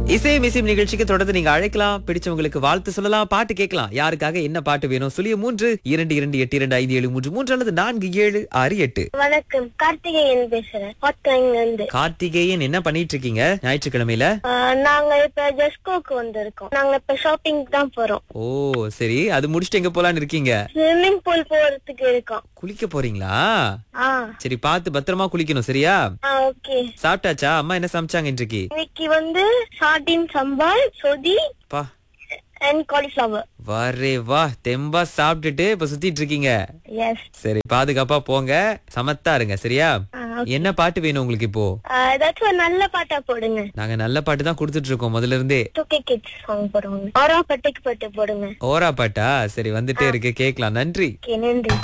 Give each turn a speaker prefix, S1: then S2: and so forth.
S1: இசை மிசிம் நிகழ்ச்சிக்கு தொடர்ந்து நீங்க அழைக்கலாம் பிடிச்சவங்களுக்கு வாழ்த்து சொல்லலாம் பாட்டு கேட்கலாம் யாருக்காக என்ன பாட்டு வேணும் சொல்லிய மூன்று இரண்டு இரண்டு எட்டு இரண்டு ஐந்து ஏழு மூன்று மூன்று அல்லது நான்கு ஏழு ஆறு எட்டு
S2: வணக்கம் கார்த்திகேயன் பேசுறேன் ஹாட்லைன்ல இருந்து
S1: கார்த்திகேயன் என்ன பண்ணிட்டு இருக்கீங்க ஞாயிற்றுக்கிழமையில
S2: ஆஹ் நாங்க இப்ப ஜெஸ்கோக்கு வந்திருக்கோம் நாங்க இப்ப ஷாப்பிங் தான் போறோம்
S1: ஓ சரி அது முடிச்சுட்டு எங்க போலான்னு இருக்கீங்க
S2: ஸ்விம்மிங் பூல் போறதுக்கு இருக்கோம்
S1: குளிக்க போறீங்களா
S2: ஆ
S1: சரி பார்த்து பத்திரமா குளிக்கணும் சரியா
S2: ஆ ஓகே
S1: சாப்பிட்டாச்சா அம்மா என்ன சமைச்சாங்க இன்றைக்கு
S2: இன்னைக்கு வந்து சார்டின் சம்பால் சொதி
S1: பா
S2: அண்ட் காலிஃபிளவர்
S1: வரே வா தெம்பா சாப்பிட்டுட்டு இப்ப சுத்திட்டு இருக்கீங்க
S2: எஸ்
S1: சரி பாதுகாப்பா போங்க சமத்தா இருங்க சரியா என்ன பாட்டு வேணும் உங்களுக்கு இப்போ
S2: ஏதாச்சும் ஒரு நல்ல பாட்டா போடுங்க
S1: நாங்க நல்ல பாட்டு தான் கொடுத்துட்டு இருக்கோம் முதல்ல இருந்தே
S2: டூகே கிட்ஸ் சாங் போடுவாங்க ஆரா பட்டுக்கு பட்டு போடுங்க
S1: ஓரா பாட்டா சரி வந்துட்டே இருக்கு கேக்கலாம் நன்றி
S2: ஓகே நன்றி